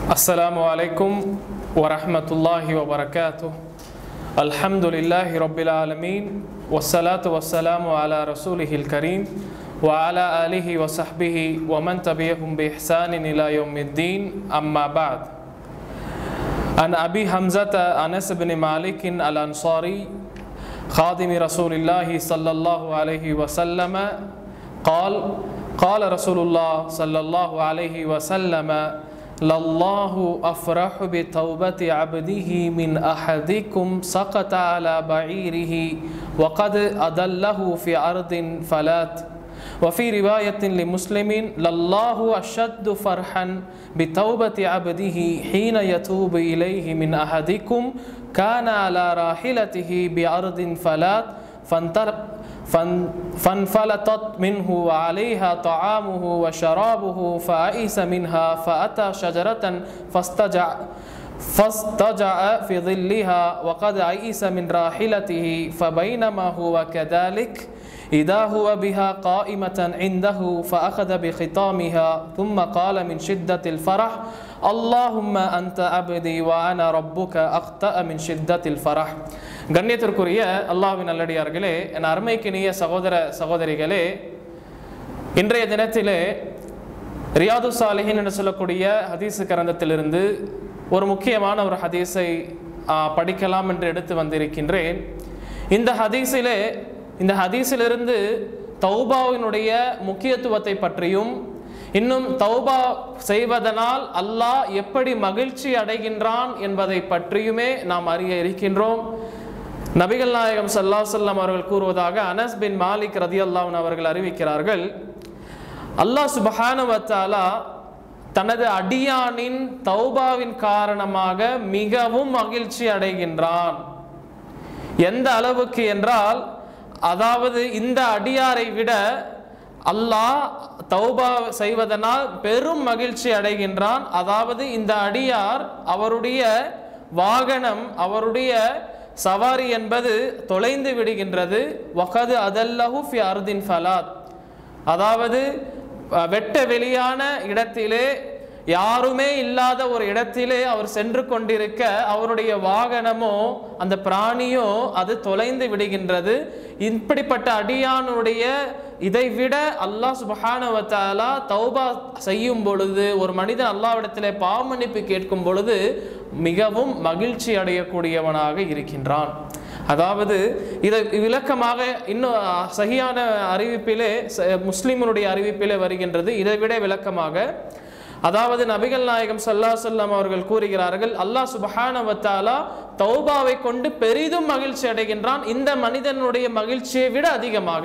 السلام عليكم ورحمة الله وبركاته الحمد لله رب العالمين والصلاة والسلام على رسوله الكريم وعلى آله وصحبه ومن تبعهم بإحسان إلى يوم الدين أما بعد عن أبي حمزة أنس بن مالك الأنصاري خادم رسول الله صلى الله عليه وسلم قال قال رسول الله صلى الله عليه وسلم لله أفرح بتوبة عبده من أحدكم سقط على بعيره وقد أدله في أرض فلات وفي رواية لمسلم لله أشد فرحا بتوبة عبده حين يتوب إليه من أحدكم كان على راحلته بأرض فلات فانطلق فان- فانفلتت منه وعليها طعامه وشرابه فأيس منها فأتى شجرة فاستجع فاستجع في ظلها وقد أيس من راحلته فبينما هو كذلك إذا هو بها قائمة عنده فأخذ بختامها ثم قال من شدة الفرح اللهم أنت عبدي وأنا ربك أخطأ من شدة الفرح கண்ணியத்திற்குரிய அல்லாஹ்வின் நல்லடியார்களே என் அருமைக்கினிய சகோதர சகோதரிகளே இன்றைய தினத்திலே ரியாது சாலிஹின் என்று சொல்லக்கூடிய ஹதீஸ் கரந்தத்திலிருந்து ஒரு முக்கியமான ஒரு ஹதீஸை ஆ, படிக்கலாம் என்று எடுத்து வந்திருக்கின்றேன் இந்த ஹதீஸிலே இந்த ஹதீஸிலிருந்து தௌபாவினுடைய முக்கியத்துவத்தை பற்றியும் இன்னும் தௌபா செய்வதனால் அல்லாஹ் எப்படி மகிழ்ச்சி அடைகின்றான் என்பதை பற்றியுமே நாம் அறிய இருக்கின்றோம் நபிகள் நாயகம் ஸல்லல்லாஹு அலைஹி வஸல்லம் அவர்கள் கூறுவதாக அனஸ் பின் மாலிக் ரதியல்லாஹு அவர்கள் அறிவிக்கிறார்கள் அல்லாஹ் சுப்ஹானஹு வ தஆலா தனது அடியானின் தௌபாவின் காரணமாக மிகவும் மகிழ்ச்சி அடைகின்றான் எந்த அளவுக்கு என்றால் அதாவது இந்த அடியாரை விட அல்லாஹ் தௌபா செய்வதனால் பெரும் மகிழ்ச்சி அடைகின்றான் அதாவது இந்த அடியார் அவருடைய வாகனம் அவருடைய சவாரி என்பது தொலைந்து விடுகின்றது வகது அதல்லஹு ஃபி அர்தின் ஃபலாத் அதாவது அஹ், வெட்ட வெளியான இடத்திலே யாருமே இல்லாத ஒரு இடத்திலே அவர் சென்று கொண்டிருக்க அவருடைய வாகனமோ அந்த பிராணியோ அது தொலைந்து விடுகின்றது இப்படிப்பட்ட அடியானுடைய இதை விட அல்லாஹ் சுபஹானஹு வ தஆலா தௌபா செய்யும் பொழுது ஒரு மனிதன் அல்லாஹ்விடத்திலே பாவமன்னிப்பு கேட்கும் பொழுது மிகவும் மகிழ்ச்சி அடையக்கூடியவனாக இருக்கின்றான் அதாவது இதை விளக்கமாக இன்னும் அஹ், சஹியான அறிவிப்பிலே ச- முஸ்லிமனுடைய அறிவிப்பிலே வருகின்றது இதை விட விளக்கமாக அதாவது நபிகள் நாயகம் ஸல்லல்லாஹு அலைஹி வஸல்லம் அவர்கள் கூறுகிறார்கள் அல்லாஹ் சுப்ஹானஹு வ தஆலா தௌபாவை கொண்டு பெரிதும் மகிழ்ச்சி அடைகின்றான் இந்த மனிதனுடைய மகிழ்ச்சியை விட அதிகமாக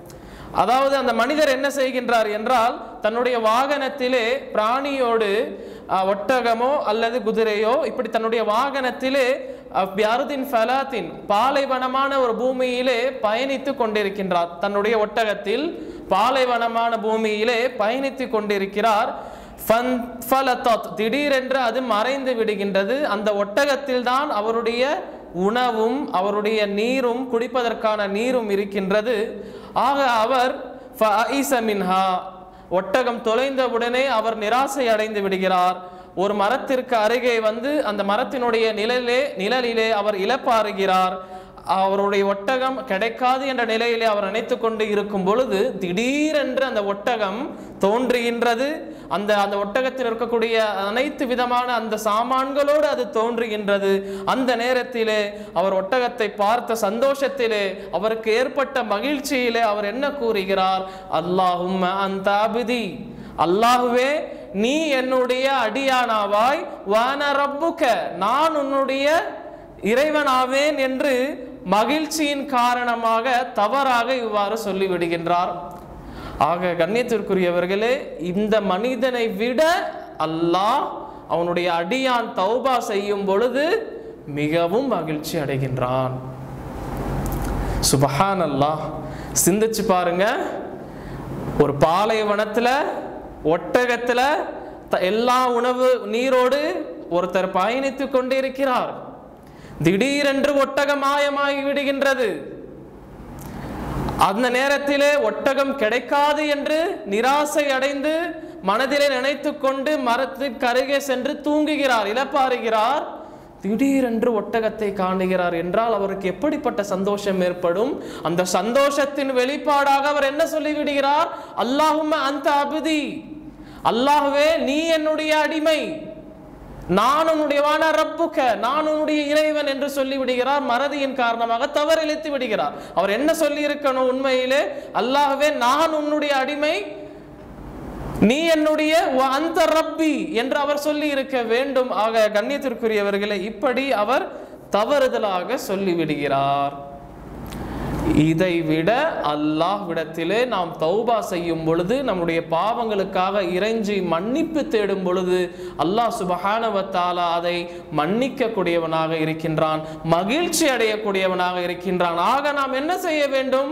அதாவது அந்த மனிதர் என்ன செய்கின்றார் என்றால் தன்னுடைய வாகனத்திலே பிராணியோடு அஹ், ஒட்டகமோ அல்லது குதிரையோ இப்படி தன்னுடைய வாகனத்திலே பியாருதின் ஃபலாத்தின் பாலைவனமான ஒரு பூமியிலே பயணித்து கொண்டிருக்கின்றார் தன்னுடைய ஒட்டகத்தில் பாலைவனமான பூமியிலே பயணித்து கொண்டிருக்கிறார் ஃபன்ஃபலத்தத் திடீரென்று அது மறைந்து விடுகின்றது அந்த ஒட்டகத்தில் தான் அவருடைய உணவும் அவருடைய நீரும் குடிப்பதற்கான நீரும் இருக்கின்றது ஆக அவர் ஃபஅஇஸ மின்ஹா ஒட்டகம் தொலைந்தவுடனே அவர் நிராசை அடைந்து விடுகிறார் ஒரு மரத்திற்கு அருகே வந்து அந்த மரத்தினுடைய நிழலே நிழலிலே அவர் இழப்பாறுகிறார் அவருடைய ஒட்டகம் கிடைக்காது என்ற நிலையிலே அவர் நினைத்து கொண்டு இருக்கும் பொழுது திடீரென்று அந்த ஒட்டகம் தோன்றுகின்றது அந்த அந்த ஒட்டகத்தில் இருக்கக்கூடிய அனைத்து விதமான அந்த சாமான்களோடு அது தோன்றுகின்றது அந்த நேரத்திலே அவர் ஒட்டகத்தை பார்த்த சந்தோஷத்திலே அவருக்கு ஏற்பட்ட மகிழ்ச்சியிலே அவர் என்ன கூறுகிறார் அல்லாஹும் அந்த அபிதி அல்லாஹுவே நீ என்னுடைய அடியானாவாய் வான ரப்புக்க நான் உன்னுடைய இறைவனாவேன் என்று மகிழ்ச்சியின் காரணமாக தவறாக இவ்வாறு சொல்லிவிடுகின்றார் ஆக கண்ணியத்திற்குரியவர்களே இந்த மனிதனை விட அல்லாஹ் அவனுடைய அடியான் தௌபா செய்யும் பொழுது மிகவும் மகிழ்ச்சி அடைகின்றான் சுபஹான் அல்லாஹ் சிந்திச்சு பாருங்க ஒரு பாலைவனத்துல ஒட்டகத்துல த- எல்லா உணவு நீரோடு ஒருத்தர் பயணித்து கொண்டிருக்கிறார் திடீரென்று ஒட்டகம் மாயமாகி விடுகின்றது அந்த நேரத்திலே ஒட்டகம் கிடைக்காது என்று நிராசை அடைந்து மனதிலே நினைத்து கொண்டு மரத்திற்கு அருகே சென்று தூங்குகிறார் இழப்பாறுகிறார் திடீரென்று ஒட்டகத்தை காணுகிறார் என்றால் அவருக்கு எப்படிப்பட்ட சந்தோஷம் ஏற்படும் அந்த சந்தோஷத்தின் வெளிப்பாடாக அவர் என்ன சொல்லிவிடுகிறார் அல்லாஹும்ம அந்த அபுதி அல்லாஹ்வே நீ என்னுடைய அடிமை நான் உன்னுடைய வான ரப்புக்க நான் உன்னுடைய இறைவன் என்று சொல்லி விடுகிறார் மறதியின் காரணமாக தவறிழைத்து விடுகிறார் அவர் என்ன சொல்லி இருக்கணும் உண்மையிலே அல்லாஹ்வே நான் உன்னுடைய அடிமை நீ என்னுடைய வ- அந்த ரப்பி என்று அவர் சொல்லி இருக்க வேண்டும் ஆக கண்ணியத்திற்குரியவர்களே இப்படி அவர் தவறுதலாக சொல்லிவிடுகிறார் இதை விட அல்லாஹ்விடத்திலே நாம் தௌபா செய்யும் பொழுது நம்முடைய பாவங்களுக்காக இறைஞ்சி மன்னிப்பு தேடும் பொழுது அல்லாஹ் சுபஹானவ தஆலா அதை மன்னிக்க கூடியவனாக இருக்கின்றான் மகிழ்ச்சி அடையக்கூடியவனாக இருக்கின்றான் ஆக நாம் என்ன செய்ய வேண்டும்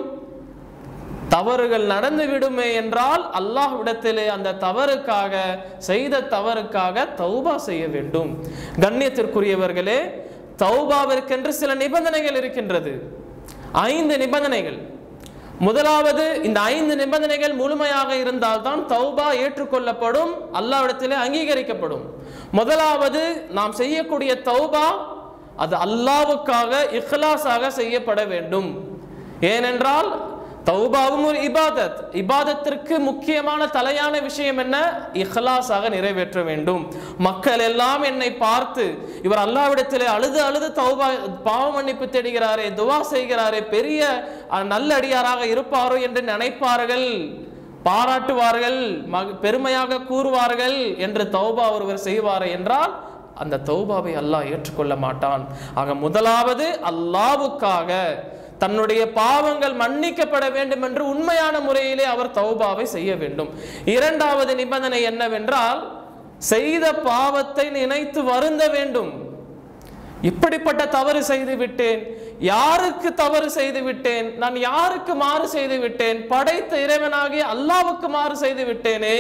தவறுகள் நடந்து விடுமே என்றால் அல்லாஹ்விடத்திலே அந்த தவறுக்காக செய்த தவறுக்காக தௌபா செய்ய வேண்டும் கண்ணியத்திற்குரியவர்களே தௌபாவிற்கென்று சில நிபந்தனைகள் இருக்கின்றது ஐந்து நிபந்தனைகள் முதலாவது இந்த ஐந்து நிபந்தனைகள் முழுமையாக இருந்தால்தான் தௌபா ஏற்றுக்கொள்ளப்படும் அல்லாஹ்விடத்திலே அங்கீகரிக்கப்படும் முதலாவது நாம் செய்யக்கூடிய தௌபா அது அல்லாவுக்காக இஹ்லாஸாக செய்யப்பட வேண்டும் ஏனென்றால் தௌபாவும் ஒரு இபாதத் இபாதத்திற்கு முக்கியமான தலையான விஷயம் என்ன இஹ்லாஸாக நிறைவேற்ற வேண்டும் மக்கள் எல்லாம் என்னை பார்த்து இவர் அல்லாவிடத்திலே அழுது அழுது தௌபா பாவ மன்னிப்பு தேடுகிறாரே துவா செய்கிறாரே பெரிய அஹ், நல்ல அடியாராக இருப்பாரோ என்று நினைப்பார்கள் பாராட்டுவார்கள் மக- பெருமையாக கூறுவார்கள் என்று தௌபா ஒருவர் செய்வாரே என்றால் அந்த தௌபாவை அல்லாஹ் ஏற்றுக்கொள்ள மாட்டான் ஆக முதலாவது அல்லாவுக்காக தன்னுடைய பாவங்கள் மன்னிக்கப்பட வேண்டும் என்று உண்மையான முறையிலே அவர் தௌபாவை செய்ய வேண்டும் இரண்டாவது நிபந்தனை என்னவென்றால் செய்த பாவத்தை நினைத்து வருந்த வேண்டும் இப்படிப்பட்ட தவறு செய்து விட்டேன் யாருக்கு தவறு செய்து விட்டேன் நான் யாருக்கு மாறு செய்து விட்டேன் படைத்த இறைவனாகிய அல்லாவுக்கு மாறு செய்து விட்டேனே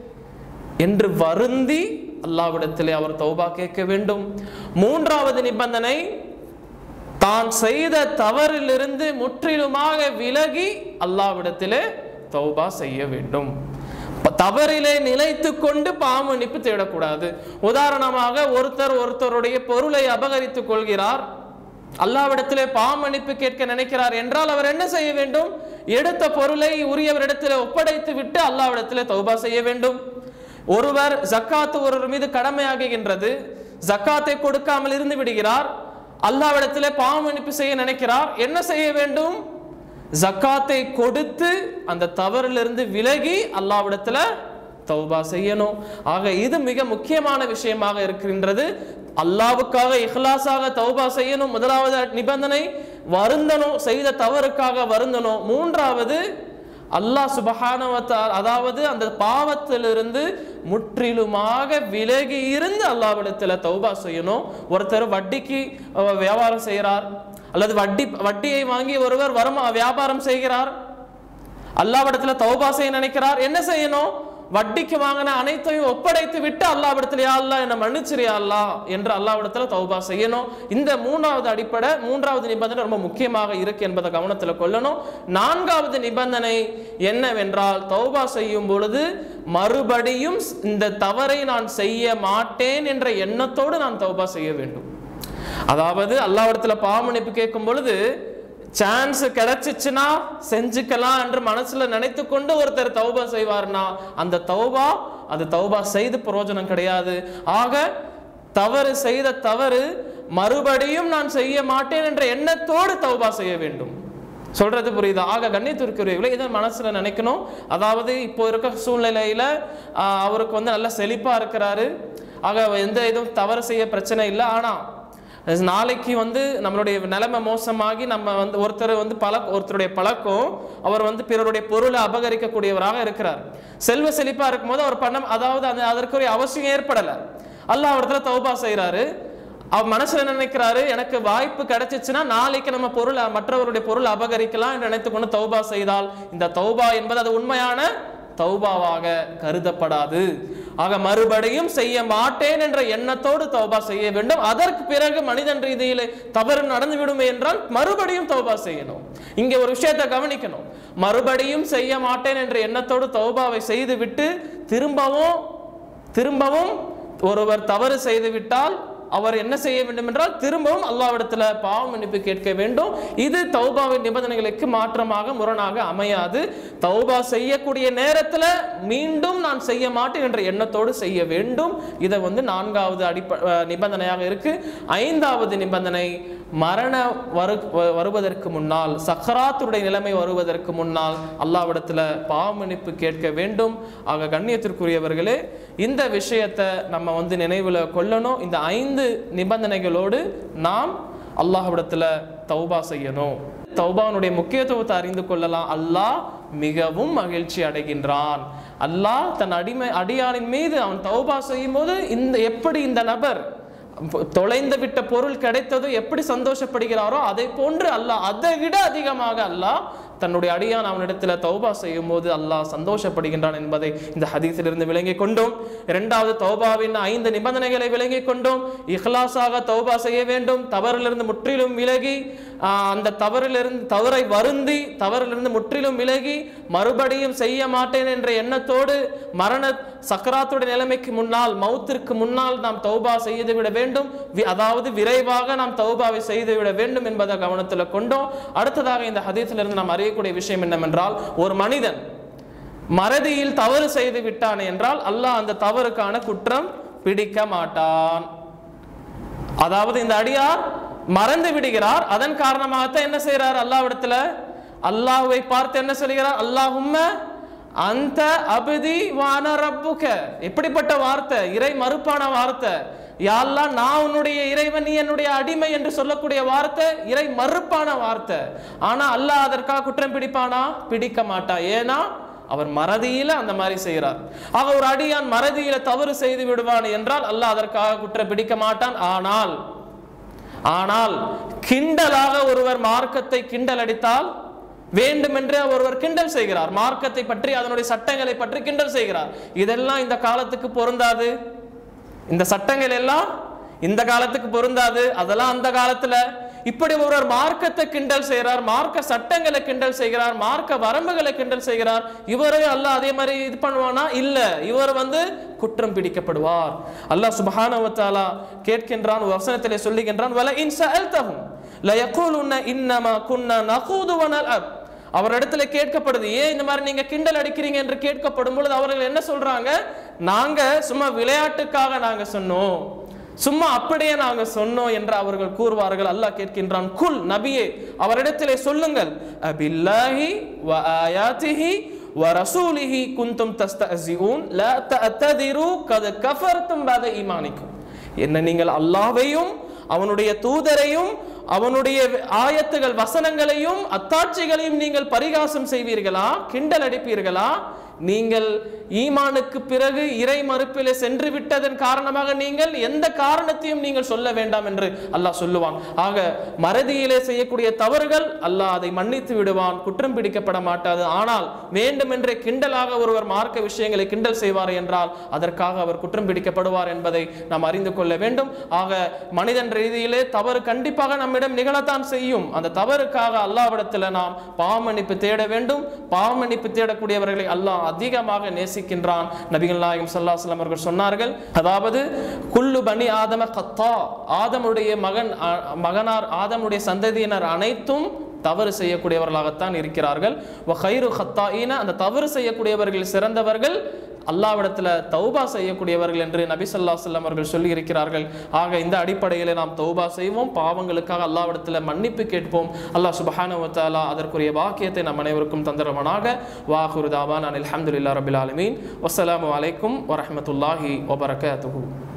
என்று வருந்தி அல்லாவிடத்திலே அவர் தௌபா கேட்க வேண்டும் மூன்றாவது நிபந்தனை தான் செய்த தவறிலிருந்து முற்றிலுமாக விலகி அல்லாவிடத்திலே தௌபா செய்ய வேண்டும் ப- தவறிலே நிலைத்து கொண்டு பாவமன்னிப்பு தேடக்கூடாது உதாரணமாக ஒருத்தர் ஒருத்தருடைய பொருளை அபகரித்துக் கொள்கிறார் அல்லாவிடத்திலே பாவமன்னிப்பு கேட்க நினைக்கிறார் என்றால் அவர் என்ன செய்ய வேண்டும் எடுத்த பொருளை உரியவரிடத்திலே ஒப்படைத்து விட்டு அல்லாவிடத்திலே தௌபா செய்ய வேண்டும் ஒருவர் ஜக்காத்து ஒருவர் மீது கடமையாகுகின்றது ஜக்காத்தை கொடுக்காமல் இருந்து விடுகிறார் அல்லாவிடத்திலே பாவமன்னிப்பு செய்ய நினைக்கிறார் என்ன செய்ய வேண்டும் ஜக்காத்தை கொடுத்து அந்த தவறிலிருந்து விலகி அல்லாவிடத்துல தௌபா செய்யணும் ஆக இது மிக முக்கியமான விஷயமாக இருக்கின்றது அல்லாவுக்காக இஹ்லாஸாக தௌபா செய்யணும் முதலாவது நிபந்தனை வருந்தணும் செய்த தவறுக்காக வருந்தணும் மூன்றாவது அல்லாஹ் சுபஹானவத்தால் அதாவது அந்த பாவத்திலிருந்து முற்றிலுமாக விலகி இருந்து அல்லாவிடத்தில் தௌபா செய்யணும் ஒருத்தர் வட்டிக்கு அஹ், வியாபாரம் செய்கிறார் அல்லது வட்டி வட்டியை வாங்கி ஒருவர் வருமா வியாபாரம் செய்கிறார் அல்லாவிடத்துல தௌபா செய்ய நினைக்கிறார் என்ன செய்யணும் வட்டிக்கு வாங்கின அனைத்தையும் ஒப்படைத்து விட்டு அல்லாவிடத்துல யா அல்லாஹ் என்ன மன்னிச்சிரியா அல்லாஹ் என்று அல்லாவிடத்துல தௌபா செய்யணும் இந்த மூணாவது அடிப்படை மூன்றாவது நிபந்தனை ரொம்ப முக்கியமாக இருக்கு என்பதை கவனத்துல கொள்ளணும் நான்காவது நிபந்தனை என்னவென்றால் தௌபா செய்யும் பொழுது மறுபடியும் இந்த தவறை நான் செய்ய மாட்டேன் என்ற எண்ணத்தோடு நான் தௌபா செய்ய வேண்டும் அதாவது அல்லாவிடத்துல பாவமன்னிப்பு கேட்கும் பொழுது சான்ஸ் கிடைச்சிச்சுன்னா செஞ்சுக்கலாம் என்று மனசுல நினைத்து கொண்டு ஒருத்தர் தௌபா செய்வார்னா அந்த தௌபா அது தௌபா செய்து பிரயோஜனம் கிடையாது ஆக தவறு செய்த தவறு மறுபடியும் நான் செய்ய மாட்டேன் என்ற எண்ணத்தோடு தௌபா செய்ய வேண்டும் சொல்றது புரியுதா ஆக கண்ணியத்திற்குரியவர்களே இதை மனசுல நினைக்கணும் அதாவது இப்போ இருக்க சூழ்நிலையில ஆஹ், அவருக்கு வந்து நல்ல செழிப்பா இருக்கிறாரு ஆக எந்த இதுவும் தவறு செய்ய பிரச்சனை இல்லை ஆனா நாளைக்கு வந்து நம்மளுடைய நிலைமை மோசமாகி நம்ம வந்து ஒருத்தர் வந்து பழ ஒருத்தருடைய பழக்கம் அவர் வந்து பிறருடைய பொருளை அபகரிக்கக்கூடியவராக இருக்கிறார் செல்வ செழிப்பா இருக்கும்போது அவர் பண்ண அதாவது அந்த அதற்குரிய அவசியம் ஏற்படலை அல்லாஹ் அவர்த்துல தௌபா செய்றாரு அவர் மனசுல என்ன நினைக்கிறாரு எனக்கு வாய்ப்பு கிடைச்சிச்சுன்னா நாளைக்கு நம்ம பொருள் மற்றவருடைய பொருள் அபகரிக்கலாம் என்று நினைத்து கொண்டு தௌபா செய்தால் இந்த தௌபா என்பது அது உண்மையான தௌபாவாக கருதப்படாது ஆக மறுபடியும் செய்ய மாட்டேன் என்ற எண்ணத்தோடு தௌபா செய்ய வேண்டும் அதற்கு பிறகு மனிதன் ரீதியிலே தவறு நடந்து விடுமே என்றால் மறுபடியும் தௌபா செய்யணும் இங்கே ஒரு விஷயத்தை கவனிக்கணும் மறுபடியும் செய்ய மாட்டேன் என்ற எண்ணத்தோடு தௌபாவை செய்துவிட்டு திரும்பவும் திரும்பவும் ஒருவர் தவறு செய்து விட்டால் அவர் என்ன செய்ய வேண்டும் என்றால் திரும்பவும் அல்லாவிடத்துல பாவ மன்னிப்பு கேட்க வேண்டும் இது தௌபாவின் நிபந்தனைகளுக்கு மாற்றமாக முரணாக அமையாது தௌபா செய்யக்கூடிய நேரத்துல மீண்டும் நான் செய்ய மாட்டேன் என்ற எண்ணத்தோடு செய்ய வேண்டும் இதை வந்து நான்காவது அடிப்ப அஹ் நிபந்தனையாக இருக்கு ஐந்தாவது நிபந்தனை மரண வரு வ- வருவதற்கு முன்னால் சக்கராத்துடைய நிலைமை வருவதற்கு முன்னால் அல்லாவிடத்துல பாவ மன்னிப்பு கேட்க வேண்டும் ஆக கண்ணியத்திற்குரியவர்களே இந்த விஷயத்தை நம்ம வந்து நினைவில் கொள்ளணும் இந்த ஐந்து நிபந்தனைகளோடு நாம் அல்லாஹ்விடத்துல தௌபா செய்யணும் தௌபானுடைய முக்கியத்துவத்தை அறிந்து கொள்ளலாம் அல்லாஹ் மிகவும் மகிழ்ச்சி அடைகின்றான் அல்லாஹ் தன் அடிமை அடியானின் மீது அவன் தௌபா செய்யும் போது இந்த எப்படி இந்த நபர் தொலைந்து விட்ட பொருள் கிடைத்தது எப்படி சந்தோஷப்படுகிறாரோ அதை போன்று அல்லாஹ் அதை விட அதிகமாக அல்லாஹ் தன்னுடைய அடியான் அவனிடத்துல தௌபா செய்யும் போது அல்லாஹ் சந்தோஷப்படுகின்றான் என்பதை இந்த ஹதீஸிலிருந்து விளங்கிக் கொண்டோம் இரண்டாவது தௌபாவின் ஐந்து நிபந்தனைகளை விளங்கிக் கொண்டோம் இஹ்லாஸாக தௌபா செய்ய வேண்டும் தவறிலிருந்து முற்றிலும் விலகி ஆஹ், அந்த தவறிலிருந்து தவறை வருந்தி தவறிலிருந்து முற்றிலும் விலகி மறுபடியும் செய்ய மாட்டேன் என்ற எண்ணத்தோடு மரண சக்கராத்துடைய நிலைமைக்கு முன்னால் மௌத்திற்கு முன்னால் நாம் தௌபா செய்து விட வேண்டும் வி- அதாவது விரைவாக நாம் தௌபாவை செய்து விட வேண்டும் என்பதை கவனத்தில் கொண்டோம் அடுத்ததாக இந்த ஹதீஸிலிருந்து நாம் அறியக்கூடிய விஷயம் என்னவென்றால் ஒரு மனிதன் மறதியில் தவறு செய்து விட்டான் என்றால் அல்லாஹ் அந்த தவறுக்கான குற்றம் பிடிக்க மாட்டான் அதாவது இந்த அடியார் மறந்து விடுகிறார் அதன் காரணமாகத்தான் என்ன செய்றார் அல்லாஹ்விடத்துல அல்லாஹ்வை பார்த்து என்ன சொல்கிறார் அல்லாஹும்ம அந்த அபதி வான ரப்புக எப்படிப்பட்ட வார்த்தை இறை மறுப்பான வார்த்தை யாழ்லா நான் உன்னுடைய இறைவன் நீ என்னுடைய அடிமை என்று சொல்லக்கூடிய வார்த்தை இறை மறுப்பான வார்த்தை ஆனா அல்லாஹ் அதற்காக குற்றம் பிடிப்பானா பிடிக்க மாட்டா ஏன்னா அவர் மறதியில அந்த மாதிரி செய்கிறார் ஆக ஒரு அடியான் மறதியில தவறு செய்து விடுவான் என்றால் அல்லாஹ் அதற்காக குற்றம் பிடிக்க மாட்டான் ஆனால் ஆனால் கிண்டலாக ஒருவர் மார்க்கத்தை கிண்டல் அடித்தால் வேண்டுமென்றே ஒருவர் கிண்டல் செய்கிறார் மார்க்கத்தை பற்றி அதனுடைய சட்டங்களை பற்றி கிண்டல் செய்கிறார் இதெல்லாம் இந்த காலத்துக்கு பொருந்தாது இந்த சட்டங்கள் எல்லாம் இந்த காலத்துக்கு பொருந்தாது அதெல்லாம் அந்த காலத்துல இப்படி ஒருவர் மார்க்கத்தை கிண்டல் செய்கிறார் மார்க்க சட்டங்களை கிண்டல் செய்கிறார் மார்க்க வரம்புகளை கிண்டல் செய்கிறார் இவரையும் அல்லாஹ் அதே மாதிரி இது பண்ணுவானா இல்ல இவர் வந்து குற்றம் பிடிக்கப்படுவார் அல்லாஹ் சுப்ஹானஹு வ தஆலா கேட்கின்றான் ஒரு வசனத்திலே சொல்லுகின்றான் வல இன் சஅல்தஹும் ல யகூலுன இன்னமா குன்னா நகூது வ நல்அப் அவரிடத்துல கேட்கப்படுது ஏன் இந்த மாதிரி நீங்க கிண்டல் அடிக்கிறீங்க என்று கேட்கப்படும் பொழுது அவர்கள் என்ன சொல்றாங்க நாங்க சும்மா விளையாட்டுக்காக நாங்க சொன்னோம் சும்மா அப்படியே நாங்க சொன்னோம் என்று அவர்கள் கூறுவார்கள் அல்லாஹ் கேட்கின்றான் குல் நபியே அவரிடத்திலே சொல்லுங்கள் அபில்லாஹி வ ஆயாத்திஹி வ ரசூலிஹி குந்தும் தஸ்தஹ்சிஊன் லா தஅததிரு கத் கஃபர்தும் பத ஈமானிக்கும் என்ன நீங்கள் அல்லாஹ்வையும் அவனுடைய தூதரையும் அவனுடைய ஆயத்துகள் வசனங்களையும் அத்தாட்சிகளையும் நீங்கள் பரிகாசம் செய்வீர்களா கிண்டல் அடிப்பீர்களா நீங்கள் ஈமானுக்கு பிறகு இறை மறுப்பிலே சென்று விட்டதன் காரணமாக நீங்கள் எந்த காரணத்தையும் நீங்கள் சொல்ல வேண்டாம் என்று அல்லாஹ் சொல்லுவான் ஆக மறதியிலே செய்யக்கூடிய தவறுகள் அல்லாஹ் அதை மன்னித்து விடுவான் குற்றம் பிடிக்கப்பட மாட்டாது ஆனால் வேண்டுமென்றே கிண்டலாக ஒருவர் மார்க்க விஷயங்களை கிண்டல் செய்வார் என்றால் அதற்காக அவர் குற்றம் பிடிக்கப்படுவார் என்பதை நாம் அறிந்து கொள்ள வேண்டும் ஆக மனிதன் ரீதியிலே தவறு கண்டிப்பாக நம்மிடம் நிகழத்தான் செய்யும் அந்த தவறுக்காக அல்லாவிடத்தில் நாம் பாவமன்னிப்பு தேட வேண்டும் பாவமன்னிப்பு தேடக்கூடியவர்களை அல்லாஹ் அதிகமாக நேசிக்கின்றான் நபிகள் நாயகம் ஸல்லல்லாஹு அலைஹி வஸல்லம் அவர்கள் சொன்னார்கள் அதாவது குல்லு பனி ஆதம கத்தா ஆதமுடைய மகன் அ- மகனார் ஆதமுடைய சந்ததியினர் அனைத்தும் தவறு செய்யக்கூடியவர்களாகத்தான் இருக்கிறார்கள் வ கைரு ஹத்தாயின அந்த தவறு செய்யக்கூடியவர்கள் சிறந்தவர்கள் அல்லாவிடத்துல தௌபா செய்யக்கூடியவர்கள் என்று நபி ஸல்லல்லாஹு அலைஹி வஸல்லம் அவர்கள் சொல்லி இருக்கிறார்கள் ஆக இந்த அடிப்படையில் நாம் தௌபா செய்வோம் பாவங்களுக்காக அல்லாவிடத்துல மன்னிப்பு கேட்போம் அல்லாஹ் சுப்ஹானஹு வ தஆலா அதற்குரிய வாக்கியத்தை நம் அனைவருக்கும் தந்தரவனாக வாஹுரு தாவான் அல்ஹம்துலில்லாஹி ரபில் ஆலமீன் வஸ்ஸலாமு அலைக்கும் வரஹ்மத்துல்லாஹி வபரகாத்துஹு